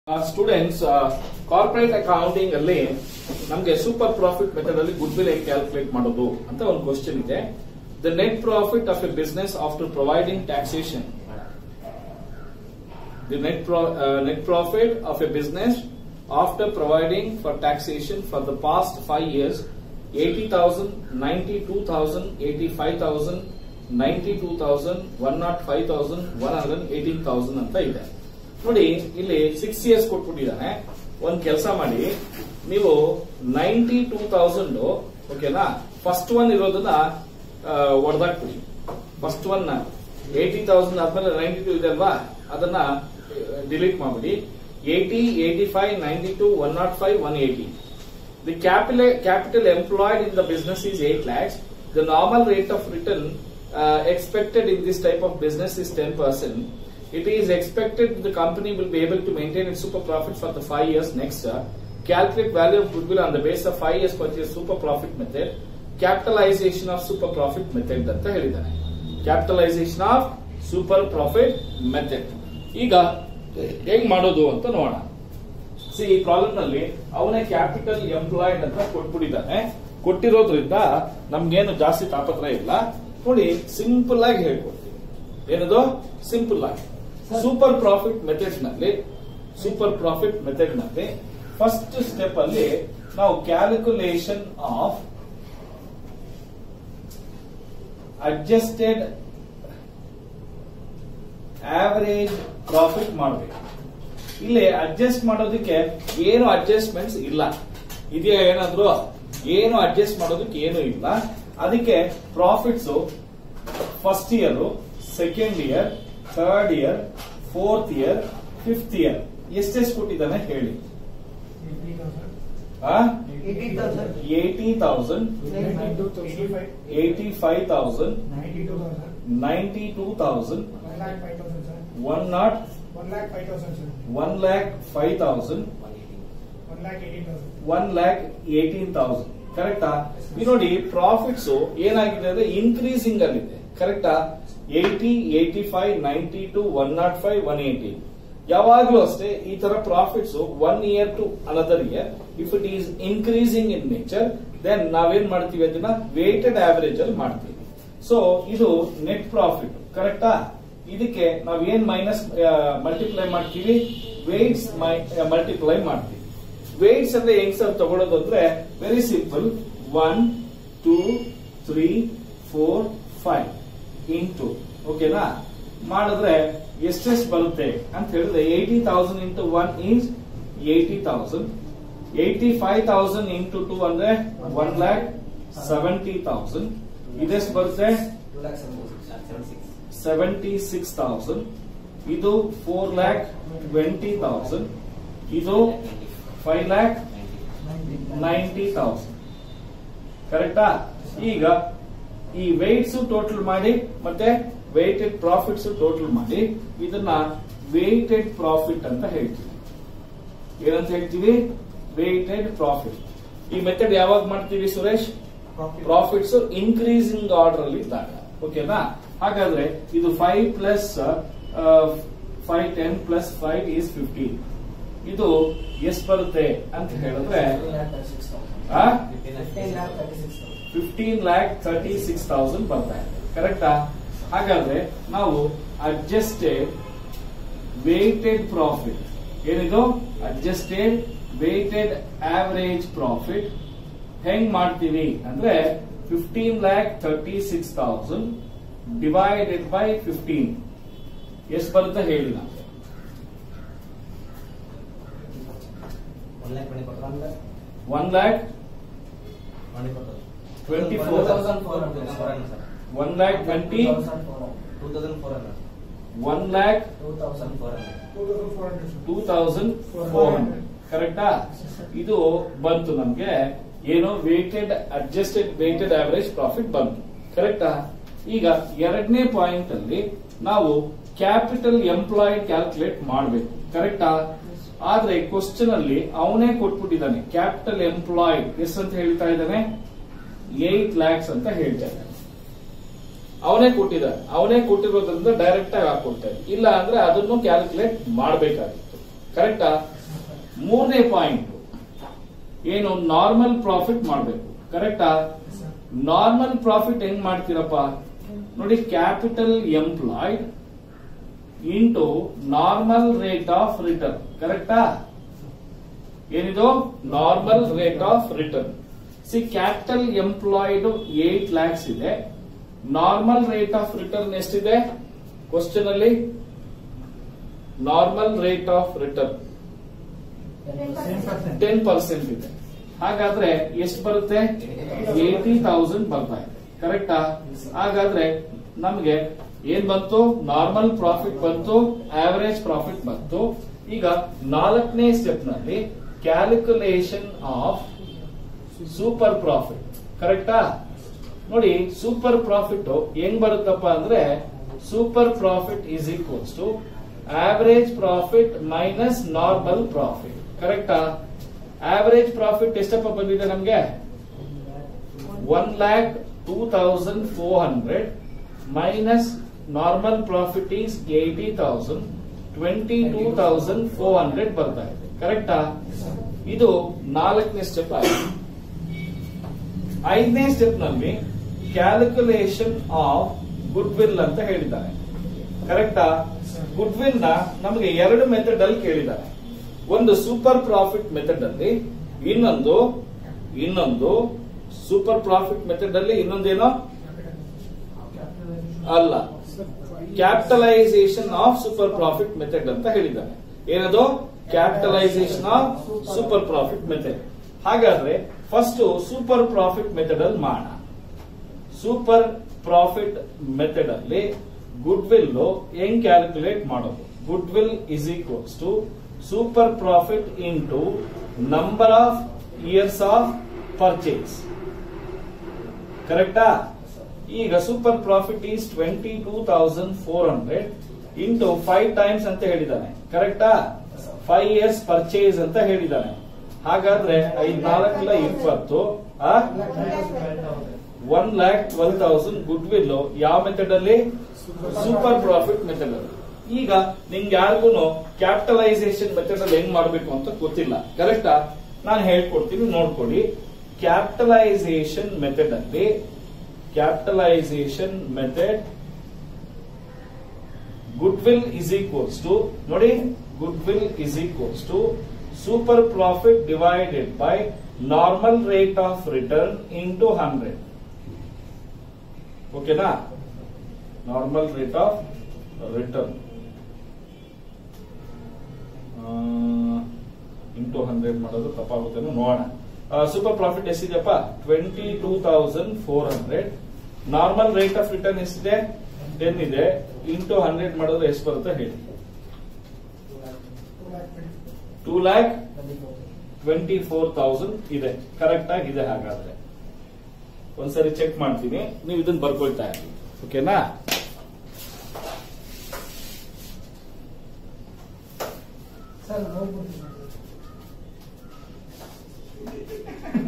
Students corporate accounting ಅಲ್ಲಿ ನಮಗೆ super profit method ಅಲ್ಲಿ ಗುಡ್ ವಿಲ್ ಹೇಗೆ ಕ್ಯಾಲ್ಕುಲೇಟ್ ಮಾಡೋದು ಅಂತ ಒಂದು ಕ್ವಶನ್ ಇದೆ the net profit of a business after providing taxation the net pro- uh, net profit of a business after providing for taxation for the past five years 80,000, 92,000, 85,000, 92,000, 105,000, 118,000 ಅಂತ ಇದೆ ನೋಡಿ ಇಲ್ಲಿ six years ಕೊಟ್ಬಿಟ್ಟಿದ್ದಾನೆ ಒಂದ್ ಕೆಲಸ ಮಾಡಿ ನೀವು ನೈಂಟಿ ಟೂ ತೌಸಂಡ್ ಓಕೆನಾ first one ಇರೋದನ್ನ ಹೊಡೆದಾಕ್ಬಿಡಿ ಫಸ್ಟ್ ಒನ್ ಏಯ್ಟಿ ತೌಸಂಡ್ ಆದ್ಮೇಲೆ ನೈಂಟಿ ಟೂ ಇದೆ ಅಲ್ವಾ ಅದನ್ನ ಡಿಲೀಟ್ ಮಾಡ್ಬಿಡಿ eighty eighty five ninety two one not five one eighty The capital, capital employed in the business is 8 lakhs. The normal rate of return uh, expected in this type of business is 10%. It is expected the company will be able to maintain its super profit for the 5 years next year. Calculate value of goodwill on the basis of 5 years purchase super profit method. Capitalization of super profit method ಅಂತ ಹೇಳಿದ್ದಾನೆ capitalisation of super profit method ಈಗ ಹೇಗ್ ಮಾಡೋದು ಅಂತ ನೋಡೋಣ C ಈ problem ನಲ್ಲಿ ಅವನೇ ಕ್ಯಾಪಿಟಲ್ ಎಂಪ್ಲಾಯ್ಡ್ ಅಂತ ಕೊಟ್ಬಿಟ್ಟಿದ್ದಾನೆ ಕೊಟ್ಟಿರೋದ್ರಿಂದ ನಮ್ಗೇನು ಜಾಸ್ತಿ ತಾಪತ್ರ ಇಲ್ಲ ನೋಡಿ ಸಿಂಪಲ್ ಆಗಿ ಹೇಳ್ಕೊಡ್ತೀನಿ ಏನದು ಸಿಂಪಲ್ ಆಗಿ ಸೂಪರ್ ಪ್ರಾಫಿಟ್ ಮೆಥಡ್ ನಲ್ಲಿ ಸೂಪರ್ ಪ್ರಾಫಿಟ್ ಮೆಥಡ್ ನಲ್ಲಿ ಫಸ್ಟ್ ಸ್ಟೆಪ್ ಅಲ್ಲಿ ನಾವು calculation of adjusted average profit ಮಾಡಬೇಕು ಇಲ್ಲಿ ಅಡ್ಜಸ್ಟ್ ಮಾಡೋದಕ್ಕೆ ಏನು ಅಡ್ಜಸ್ಟ್ಮೆಂಟ್ಸ್ ಇಲ್ಲ ಇದೆಯಾ ಏನಾದ್ರು ಏನು ಅಡ್ಜಸ್ಟ್ ಮಾಡೋದಕ್ಕೆ ಏನು ಇಲ್ಲ ಅದಕ್ಕೆ profits first year second year third year fourth year fifth year ಎಷ್ಟೆಷ್ಟು ಕೊಟ್ಟಿದ್ದಾನೆ ಹೇಳಿ eighty thousand eighty five thousand ninety two thousand one not one lakh five thousand one lakh eighteen thousand ಕರೆಕ್ಟಾ ಈ ನೋಡಿ ಪ್ರಾಫಿಟ್ಸ್ ಏನಾಗಿದೆ ಅಂದ್ರೆ ಇನ್ಕ್ರೀಸಿಂಗ್ ಅಲ್ಲಿದೆ ಕರೆಕ್ಟಾ eighty eighty five ninety two one not five one eighty ಯಾವಾಗ್ಲೂ ಅಷ್ಟೇ ಈ ತರ profits one year to another year if it is increasing in nature then ನಾವೇನ್ ಮಾಡ್ತೀವಿ ಅದನ್ನ ವೇಟೆಡ್ ಆವರೇಜ್ ಅಲ್ಲಿ ಮಾಡ್ತೀವಿ ಸೊ ಇದು ನೆಟ್ ಪ್ರಾಫಿಟ್ ಕರೆಕ್ಟಾ ಇದಕ್ಕೆ ನಾವ್ ಏನ್ ಮೈನಸ್ ಮಲ್ಟಿಪ್ಲೈ ಮಾಡ್ತೀವಿ ವೇಟ್ಸ್ ಮಲ್ಟಿಪ್ಲೈ ಮಾಡ್ತೀವಿ ವೇಟ್ಸ್ ಅಂದ್ರೆ ಹೆಂಗ್ ಸರ್ ತಗೊಳ್ಳೋದು ಅಂದ್ರೆ very simple one two three four five into ಓಕೆನಾ ಮಾಡಿದ್ರೆ ಎಷ್ಟೆಷ್ಟು ಬರುತ್ತೆ ಅಂತ ಹೇಳಿದ್ರೆ eighty thousand into one is eighty thousand eighty five thousand into two ಅಂದ್ರೆ ಒನ್ ಲ್ಯಾಕ್ ಸೆವೆಂಟಿ ತೌಸಂಡ್ ಇದೆಷ್ಟು ಬರುತ್ತೆ ಸೆವೆಂಟಿ ಸಿಕ್ಸ್ ತೌಸಂಡ್ ಇದು ಫೋರ್ ಲ್ಯಾಕ್ ಟ್ವೆಂಟಿ ತೌಸಂಡ್ ಇದು ಫೈವ್ ಲ್ಯಾಕ್ ನೈಂಟಿ ತೌಸಂಡ್ ಕರೆಕ್ಟಾ ಈಗ ಈ ವೆಯ್ಟ್ಸ್ ಟೋಟಲ್ ಮಾಡಿ ಮತ್ತೆ ವೆಯ್ಟೆಡ್ ಪ್ರಾಫಿಟ್ಸ್ ಟೋಟಲ್ ಮಾಡಿ ಇದನ್ನ ವೆಯ್ಟೆಡ್ ಪ್ರಾಫಿಟ್ ಅಂತ ಹೇಳ್ತೀವಿ ಏನಂತ ಹೇಳ್ತೀವಿ ವೆಯ್ಟೆಡ್ ಪ್ರಾಫಿಟ್ ಈ ಮೆಥಡ್ ಯಾವಾಗ ಮಾಡ್ತೀವಿ ಸುರೇಶ್ ಪ್ರಾಫಿಟ್ಸ್ ಇನ್ಕ್ರೀಸಿಂಗ್ ಆರ್ಡರ್ ಅಲ್ಲಿ ಇದ್ದಾಗ ಓಕೆನಾ ಹಾಗಾದ್ರೆ ಇದು five plus five ten plus five is fifteen ಇದು ಎಷ್ಟು ಬರುತ್ತೆ ಅಂತ ಹೇಳಿದ್ರೆ fifteen lakh thirty six thousand ಬರ್ತಾ ಇದೆ ಕರೆಕ್ಟಾ ಹಾಗಾದ್ರೆ ನಾವು ಅಡ್ಜಸ್ಟೆಡ್ ವೇಟೆಡ್ ಪ್ರಾಫಿಟ್ ಏನಿದು ಅಡ್ಜಸ್ಟೆಡ್ ವೇಟೆಡ್ ಆವರೇಜ್ ಪ್ರಾಫಿಟ್ ಹೆಂಗ್ ಮಾಡ್ತೀವಿ ಅಂದ್ರೆ fifteen lakh thirty six thousand divided by fifteen ಎಷ್ಟು ಬರುತ್ತೆ ಹೇಳಿ ನಮ್ಗೆ one lakh twenty four one lakh twenty one lakh two thousand four hundred ಕರೆಕ್ಟಾ ಇದು ಬಂತು ನಮ್ಗೆ ಏನು weighted adjusted weighted average profit ಬಂತು ಕರೆಕ್ಟಾ ಈಗ ಎರಡನೇ ಪಾಯಿಂಟ್ ಅಲ್ಲಿ ನಾವು ಕ್ಯಾಪಿಟಲ್ ಎಂಪ್ಲಾಯ್ಡ್ ಕ್ಯಾಲ್ಕುಲೇಟ್ ಮಾಡಬೇಕು ಕರೆಕ್ಟಾ ಆದ್ರೆ ಕ್ವಶನ್ ಅಲ್ಲಿ ಅವನೇ ಕೊಟ್ಬಿಟ್ಟಿದ್ದಾನೆ ಕ್ಯಾಪಿಟಲ್ ಎಂಪ್ಲಾಯ್ಡ್ ಎಷ್ಟು ಅಂತ ಹೇಳ್ತಾ ಇದ್ದಾನೆ ಏಟ್ ಲ್ಯಾಕ್ಸ್ ಅಂತ ಹೇಳ್ತಾ ಇದ್ದಾನೆ ಅವನೇ ಕೊಟ್ಟಿದ್ದಾನೆ ಅವನೇ ಕೊಟ್ಟಿರೋದ್ರಿಂದ ಡೈರೆಕ್ಟ್ ಆಗಿ ಹಾಕೊಡ್ತಾನೆ ಇಲ್ಲ ಅಂದ್ರೆ ಅದನ್ನು ಕ್ಯಾಲ್ಕುಲೇಟ್ ಮಾಡಬೇಕಾಗಿತ್ತು ಕರೆಕ್ಟಾ ಮೂರನೇ ಪಾಯಿಂಟ್ ಏನು ನಾರ್ಮಲ್ ಪ್ರಾಫಿಟ್ ಮಾಡಬೇಕು ಕರೆಕ್ಟಾ ನಾರ್ಮಲ್ ಪ್ರಾಫಿಟ್ ಹೆಂಗ್ ಮಾಡ್ತೀರಪ್ಪ ನೋಡಿ capital employed into normal rate of return ಕರೆಕ್ಟಾ ಏನಿದು normal rate of return see capital employed eight lakhs ಇದೆ ನಾರ್ಮಲ್ ರೇಟ್ ಆಫ್ ರಿಟರ್ನ್ ಎಷ್ಟಿದೆ ಕ್ವಶನ್ ಅಲ್ಲಿ normal rate of return ten percent ಇದೆ ಹಾಗಾದ್ರೆ ಎಷ್ಟು ಬರುತ್ತೆ ಏಟಿ ತೌಸಂಡ್ ಬರ್ತಾ ಇದೆ ಕರೆಕ್ಟಾ ಹಾಗಾದ್ರೆ ನಮ್ಗೆ ಏನ್ ಬಂತು ನಾರ್ಮಲ್ ಪ್ರಾಫಿಟ್ ಬಂತು ಆವರೇಜ್ ಪ್ರಾಫಿಟ್ ಬಂತು ಈಗ ನಾಲ್ಕನೇ ಸ್ಟೆಪ್ ನಲ್ಲಿ ಕ್ಯಾಲ್ಕುಲೇಷನ್ ಆಫ್ ಸೂಪರ್ ಪ್ರಾಫಿಟ್ ಕರೆಕ್ಟಾ ನೋಡಿ ಸೂಪರ್ ಪ್ರಾಫಿಟ್ ಹೆಂಗ್ ಬರುತ್ತಪ್ಪ ಅಂದ್ರೆ super profit is equals to average profit minus normal profit ಕರೆಕ್ಟಾ ಆವರೇಜ್ ಪ್ರಾಫಿಟ್ ಎಷ್ಟಪ್ಪ ಬಂದಿದೆ ನಮ್ಗೆ one lakh two thousand four hundred minus normal profit is eighty thousand twenty two thousand four hundred ಬರ್ತಾ ಇದೆ ಕರೆಕ್ಟಾ ಇದು ನಾಲ್ಕನೇ ಸ್ಟೆಪ್ ಆಗಿದೆ ಐದನೇ ಸ್ಟೆಪ್ ನಲ್ಲಿ ಕ್ಯಾಲ್ಕುಲೇಷನ್ ಆಫ್ ಗುಡ್ ವಿಲ್ ಅಂತ ಹೇಳಿದ್ದಾರೆ ಕರೆಕ್ಟಾ ಗುಡ್ ವಿಲ್ ನ ನಮಗೆ ಎರಡು ಮೆಥಡ್ ಅಲ್ಲಿ ಕೇಳಿದ್ದಾರೆ ಒಂದು ಸೂಪರ್ ಪ್ರಾಫಿಟ್ ಮೆಥಡ್ ಅಲ್ಲಿ ಇನ್ನೊಂದು ಇನ್ನೊಂದು ಸೂಪರ್ ಪ್ರಾಫಿಟ್ ಮೆಥಡ್ ಅಲ್ಲಿ ಇನ್ನೊಂದೇನೋ ಅಲ್ಲ capitalisation of super profit method ಅಂತ ಹೇಳಿದ್ದಾರೆ ಏನದು capitalisation of super profit method ಹಾಗಾದ್ರೆ ಫಸ್ಟ್ ಸೂಪರ್ ಪ್ರಾಫಿಟ್ ಮೆಥಡ್ ಅಲ್ಲಿ ಮಾಡೋಣ ಸೂಪರ್ ಪ್ರಾಫಿಟ್ ಮೆಥಡ್ ಅಲ್ಲಿ ಗುಡ್ ವಿಲ್ ಹೆಂಗ್ ಕ್ಯಾಲ್ಕುಲೇಟ್ ಮಾಡೋದು goodwill is equals to super profit into number of years of purchase ಕರೆಕ್ಟಾ ಈಗ super profit is twenty two thousand four hundred into five times ಅಂತ ಹೇಳಿದ್ದಾನೆ ಕರೆಕ್ಟಾ ಫೈವ್ ಇಯರ್ಸ್ ಪರ್ಚೇಸ್ ಅಂತ ಹೇಳಿದ್ದಾನೆ ಹಾಗಾದ್ರೆ ಐದ್ ನಾಲ್ಕಲ್ಲ ಇಪ್ಪತ್ತು one lakh twelve thousand goodwill ಯಾವ ಮೆಥಡ್ ಅಲ್ಲಿ ಸೂಪರ್ ಪ್ರಾಫಿಟ್ ಮೆಥಡ್ ಅಲ್ಲಿ ಈಗ ನಿಮ್ಗೆ ಯಾರಿಗೂ ಕ್ಯಾಪಿಟಲೈಸೇಷನ್ ಮೆಥಡ್ ಅಲ್ಲಿ ಹೆಂಗ್ ಮಾಡ್ಬೇಕು ಅಂತ ಗೊತ್ತಿಲ್ಲ ಕರೆಕ್ಟಾ ನಾನು ಹೇಳ್ಕೊಡ್ತೀನಿ ನೋಡ್ಕೊಳ್ಳಿ ಕ್ಯಾಪಿಟಲೈಸೇಷನ್ ಮೆಥಡ್ ಅಲ್ಲಿ capitalisation method goodwill is equals to ನೋಡಿ goodwill is equals to super profit divided by normal rate of return into hundred ಓಕೆನಾ normal rate of return into hundred ಮಾಡೋದು ತಪ್ಪಾಗುತ್ತೆ ನೋಡೋಣ ಸೂಪರ್ ಪ್ರಾಫಿಟ್ ಎಷ್ಟಿದೆಯಪ್ಪ twenty two thousand four hundred normal rate of return ಎಷ್ಟಿದೆ ten ಇದೆ into hundred ಮಾಡಿದ್ರೆ ಎಷ್ಟು ಬರುತ್ತೆ ಹೇಳಿ two lakh twenty four thousand ಇದೆ ಕರೆಕ್ಟ್ ಆಗಿದೆ ಹಾಗಾದ್ರೆ ಒಂದ್ಸರಿ ಚೆಕ್ ಮಾಡ್ತೀನಿ ನೀವು ಇದನ್ನ ಬರ್ಕೊಳ್ತಾ ಇರಿ ಓಕೆನಾ ಸರ್ ನೋಡ್ಬಿಡ್ತೀನಿ